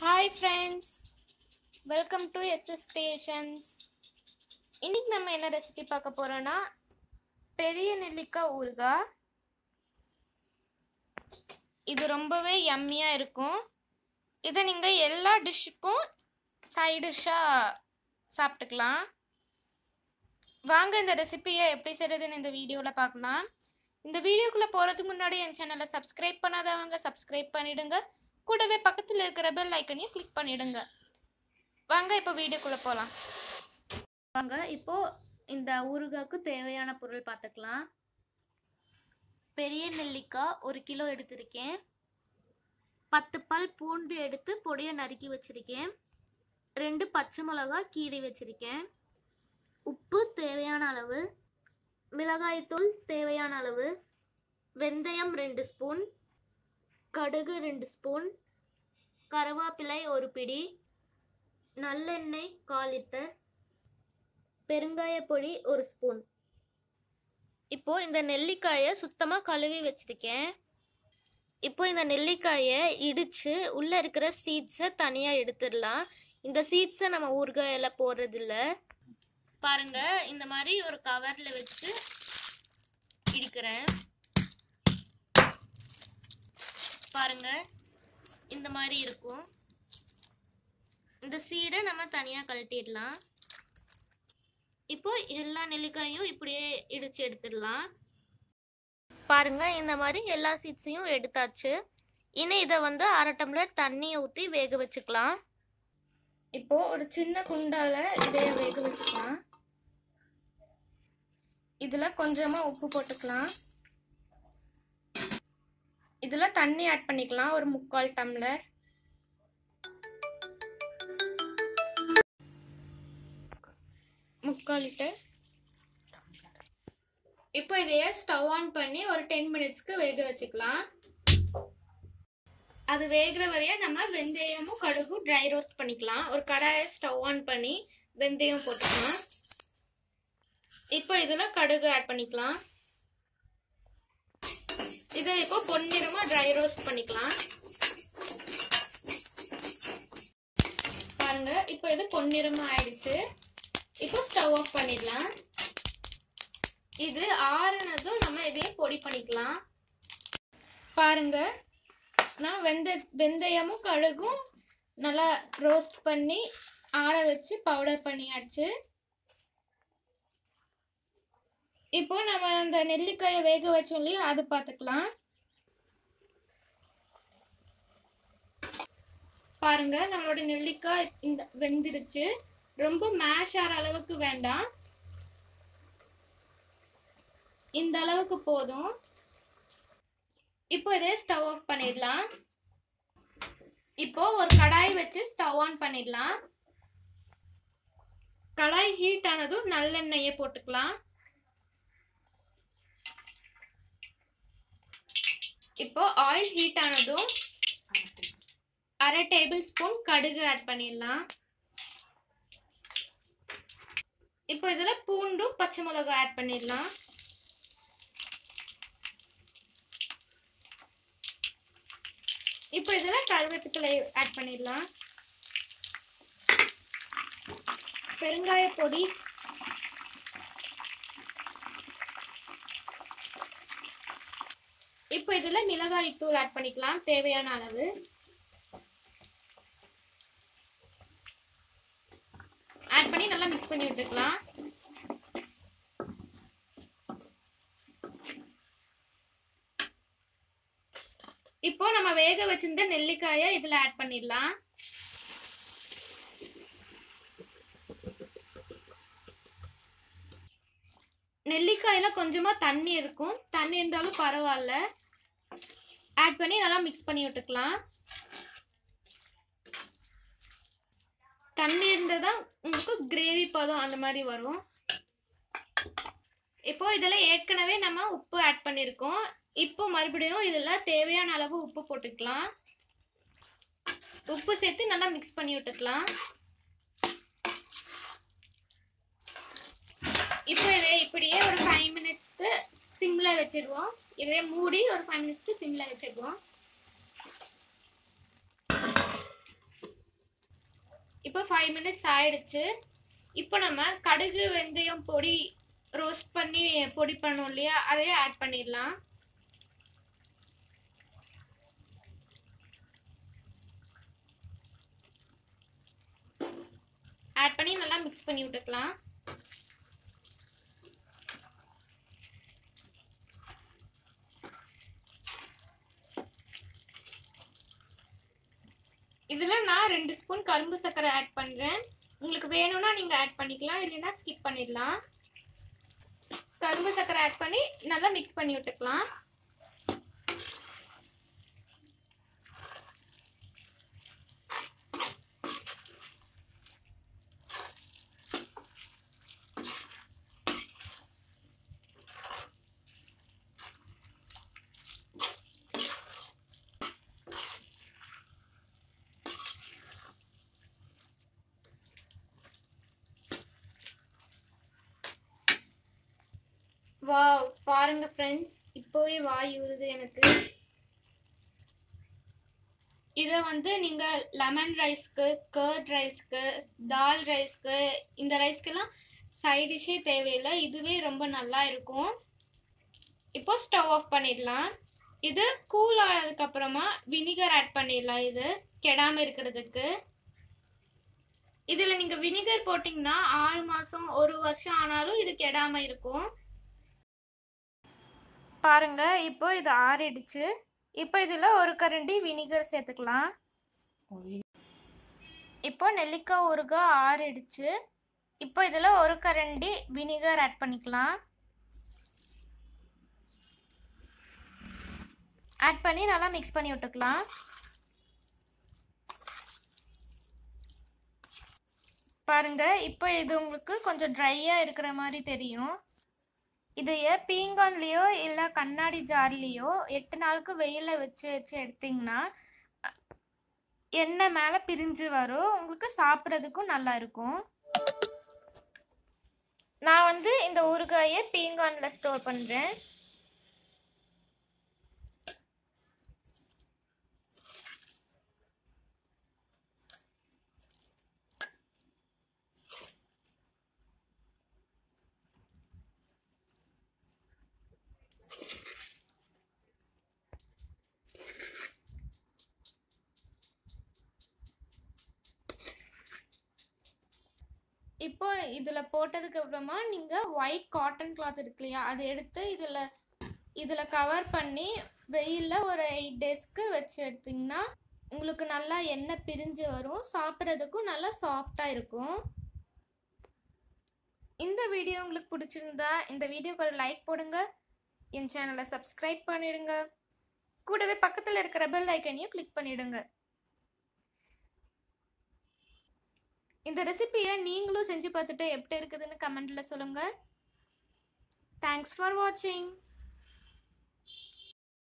hi friends welcome to SS creations இன்னைக்கு நம்ம என்ன ரெசிபி பார்க்க போறோம்னா பெரிய நெல்லிக்காய் ஊறுகாய் இது ரொம்பவே யம்மியாக இருக்கும் இதை நீங்கள் எல்லா டிஷ்ஷுக்கும் சைட் டிஷ்ஷாக சாப்பிட்டுக்கலாம் வாங்க இந்த ரெசிபியை எப்படி செய்கிறதுன்னு இந்த வீடியோவில் பார்க்கலாம் இந்த வீடியோக்குள்ளே போகிறதுக்கு முன்னாடி என் சேனலை சப்ஸ்கிரைப் பண்ணாதவங்க சப்ஸ்கிரைப் பண்ணிடுங்க கூடவே பக்கத்தில் இருக்கிற பெல் ஐக்கனையும் கிளிக் பண்ணிடுங்க வாங்க இப்போ வீடியோக்குள்ளே போகலாம் வாங்க இப்போ இந்த ஊறுகாய்க்கு தேவையான பொருள் பார்த்துக்கலாம் பெரிய நெல்லிக்காய் ஒரு கிலோ எடுத்திருக்கேன் பத்து பல் பூண்டு எடுத்து பொடியை நறுக்கி வச்சிருக்கேன் ரெண்டு பச்சை மிளகாய் கீறி வச்சிருக்கேன் உப்பு தேவையான அளவு மிளகாய்த்தூள் தேவையான அளவு வெந்தயம் ரெண்டு ஸ்பூன் கடுகு ரெண்டு ஸ்பூன் கருவேப்பிலை ஒரு பிடி நல்லெண்ணெய் கால் லிட்டர் பெருங்காய பொடி ஒரு ஸ்பூன் இப்போ இந்த நெல்லிக்காயை சுத்தமாக கழுவி வச்சிருக்கேன் இப்போ இந்த நெல்லிக்காயை இடித்து உள்ளே இருக்கிற சீட்ஸை தனியாக எடுத்துடலாம் இந்த சீட்ஸை நம்ம ஊறுகாயில் போடுறதில்ல பாருங்க இந்த மாதிரி ஒரு கவரில் வச்சு இடிக்கிறேன் பாருங்க இந்த மாதிரி இருக்கும் இந்த சீடை நம்ம தனியாக கழட்டிடலாம் இப்போ எல்லா நெல்லிக்காயும் இப்படியே இடிச்சு எடுத்துடலாம் பாருங்க இந்த மாதிரி எல்லா சீட்ஸையும் எடுத்தாச்சு இனி இதை வந்து அரை டம்ளர் தண்ணியை ஊற்றி வேக வச்சுக்கலாம் இப்போ ஒரு சின்ன குண்டால இதைய வேக வச்சுக்கலாம் இதுல கொஞ்சமா உப்பு போட்டுக்கலாம் இதுல தண்ணி ஆட் பண்ணிக்கலாம் ஒரு முக்கால் டம்ளர் முக்கால் லிட்டர் இப்போ இதைய ஸ்டவ் ஆன் பண்ணி ஒரு டென் மினிட்ஸ்க்கு வேக வச்சுக்கலாம் அது வேகிற வரைய நம்ம வெந்தயமும் கடுகும் ட்ரை ரோஸ்ட் பண்ணிக்கலாம் ஒரு கடாயை ஸ்டவ் ஆன் பண்ணி வெந்தயம் போட்டுக்கலாம் இப்போ இதில் கடுகு ஆட் பண்ணிக்கலாம் இதை இப்போ பொன்னிறமாக ட்ரை ரோஸ்ட் பண்ணிக்கலாம் பாருங்க இப்போ இது பொன்னிறமாக ஆயிடுச்சு இப்போ ஸ்டவ் ஆஃப் பண்ணிடலாம் இது ஆறுனதும் நம்ம இதையே பொடி பண்ணிக்கலாம் பாருங்க நான் வெந்த வெந்தயமும் கடுகும் நல்லா ரோஸ்ட் பண்ணி ஆற வச்சு பவுடர் பண்ணியாச்சு இப்போ நம்ம அந்த நெல்லிக்காயை வேக வச்சோம் இல்லையா அது பார்த்துக்கலாம் பாருங்க நம்மளோட நெல்லிக்காய் இந்த வெந்துருச்சு ரொம்ப மேஷ் ஆகிற அளவுக்கு வேண்டாம் இந்த அளவுக்கு போதும் இப்போ இதே ஸ்டவ் ஆஃப் பண்ணிடலாம் இப்போ ஒரு கடாய் வச்சு ஸ்டவ் ஆன் பண்ணிடலாம் கடாய் ஹீட் ஆனதும் நல்லெண்ணெயை போட்டுக்கலாம் இப்போ ஆயில் ஹீட் ஆனதும் அரை டேபிள் ஸ்பூன் கடுகு ஆட் பண்ணிடலாம் இப்போ இதுல பூண்டும் பச்சை மிளகாய் ஆட் பண்ணிடலாம் இப்போ இதுல கருவேப்பிலை ஆட் பண்ணிடலாம் பெருங்காய பொடி இப்போ இதுல மிளகாய் தூள் ஆட் பண்ணிக்கலாம் தேவையான அளவு ஆட் பண்ணி நல்லா மிக்ஸ் பண்ணி விட்டுக்கலாம் இப்போ நம்ம வேக வச்சிருந்த நெல்லிக்காயை இதுல ஆட் பண்ணிடலாம் நெல்லிக்காயில கொஞ்சமா தண்ணி இருக்கும் தண்ணி இருந்தாலும் பரவாயில்ல ஆட் பண்ணி நல்லா மிக்ஸ் பண்ணி விட்டுக்கலாம் தண்ணி இருந்தால் உங்களுக்கு கிரேவி பதம் அந்த மாதிரி வரும் இப்போ இதில் ஏற்கனவே நம்ம உப்பு ஆட் பண்ணியிருக்கோம் இப்போ மறுபடியும் இதில் தேவையான அளவு உப்பு போட்டுக்கலாம் உப்பு சேர்த்து நல்லா மிக்ஸ் பண்ணி விட்டுக்கலாம் இப்போ இதை இப்படியே ஒரு ஃபைவ் மினிட்ஸ்க்கு சிம்ல வச்சிருவோம் இதே மூடி ஒரு ஃபைவ் மினிட்ஸ்க்கு சிம்ல வச்சிருவோம் இப்போ ஃபைவ் மினிட்ஸ் ஆயிடுச்சு இப்போ நம்ம கடுகு வெந்தயம் பொடி ரோஸ்ட் பண்ணி பொடி பண்ணோம் இல்லையா அதையே ஆட் பண்ணிடலாம் ஆட் பண்ணி நல்லா மிக்ஸ் பண்ணி விட்டுக்கலாம் இதுல நான் ரெண்டு ஸ்பூன் கரும்பு சர்க்கரை ஆட் பண்றேன் உங்களுக்கு வேணும்னா நீங்க ஆட் பண்ணிக்கலாம் இல்லைன்னா ஸ்கிப் பண்ணிடலாம் கரும்பு சர்க்கரை ஆட் பண்ணி நல்லா மிக்ஸ் பண்ணி விட்டுக்கலாம் வாவ் பாருங்க ஃப்ரெண்ட்ஸ் இப்போவே வாய் ஊறுது எனக்கு இதை வந்து நீங்க லெமன் ரைஸ்க்கு கர்ட் ரைஸ்க்கு தால் ரைஸ்க்கு இந்த ரைஸ்க்கெல்லாம் சைட் டிஷ்ஷே தேவையில்லை இதுவே ரொம்ப நல்லா இருக்கும் இப்போ ஸ்டவ் ஆஃப் பண்ணிடலாம் இது கூல் ஆனதுக்கு அப்புறமா வினிகர் ஆட் பண்ணிடலாம் இது கெடாம இருக்கிறதுக்கு இதுல நீங்க வினிகர் போட்டீங்கன்னா ஆறு மாசம் ஒரு வருஷம் ஆனாலும் இது கெடாம இருக்கும் பாருங்க இப்போ இது ஆறிடுச்சு இப்போ இதில் ஒரு கரண்டி வினிகர் சேர்த்துக்கலாம் இப்போ நெல்லிக்காய் ஊறுகாய் ஆறிடுச்சு இப்போ இதில் ஒரு கரண்டி வினிகர் ஆட் பண்ணிக்கலாம் ஆட் பண்ணி நல்லா மிக்ஸ் பண்ணி விட்டுக்கலாம் பாருங்க இப்போ இது உங்களுக்கு கொஞ்சம் ட்ரையாக இருக்கிற மாதிரி தெரியும் இதைய பீங்கான்லேயோ இல்லை கண்ணாடி ஜார்லேயோ எட்டு நாளுக்கு வெயிலில் வச்சு வச்சு எடுத்திங்கன்னா எண்ணெய் மேலே பிரிஞ்சு வரும் உங்களுக்கு சாப்பிட்றதுக்கும் நல்லா இருக்கும் நான் வந்து இந்த ஊறுகாயை பீங்கானில் ஸ்டோர் பண்ணுறேன் இப்போ இதில் போட்டதுக்கு அப்புறமா நீங்கள் ஒயிட் காட்டன் கிளாத் இருக்கு இல்லையா அதை எடுத்து இதில் இதில் கவர் பண்ணி வெயிலில் ஒரு எயிட் டேஸ்க்கு வச்சு எடுத்திங்கன்னா உங்களுக்கு நல்லா எண்ணெய் பிரிஞ்சு வரும் சாப்பிட்றதுக்கும் நல்லா சாஃப்டாக இருக்கும் இந்த வீடியோ உங்களுக்கு பிடிச்சிருந்தா இந்த வீடியோக்கு ஒரு லைக் போடுங்க என் சேனலை சப்ஸ்கிரைப் பண்ணிடுங்க கூடவே பக்கத்தில் இருக்கிற பெல் ஐக்கனையும் கிளிக் பண்ணிடுங்க இந்த ரெசிபியை நீங்களும் செஞ்சு பார்த்துட்டு எப்படி இருக்குதுன்னு கமெண்ட்ல சொல்லுங்க தேங்க்ஸ் ஃபார் வாட்சிங்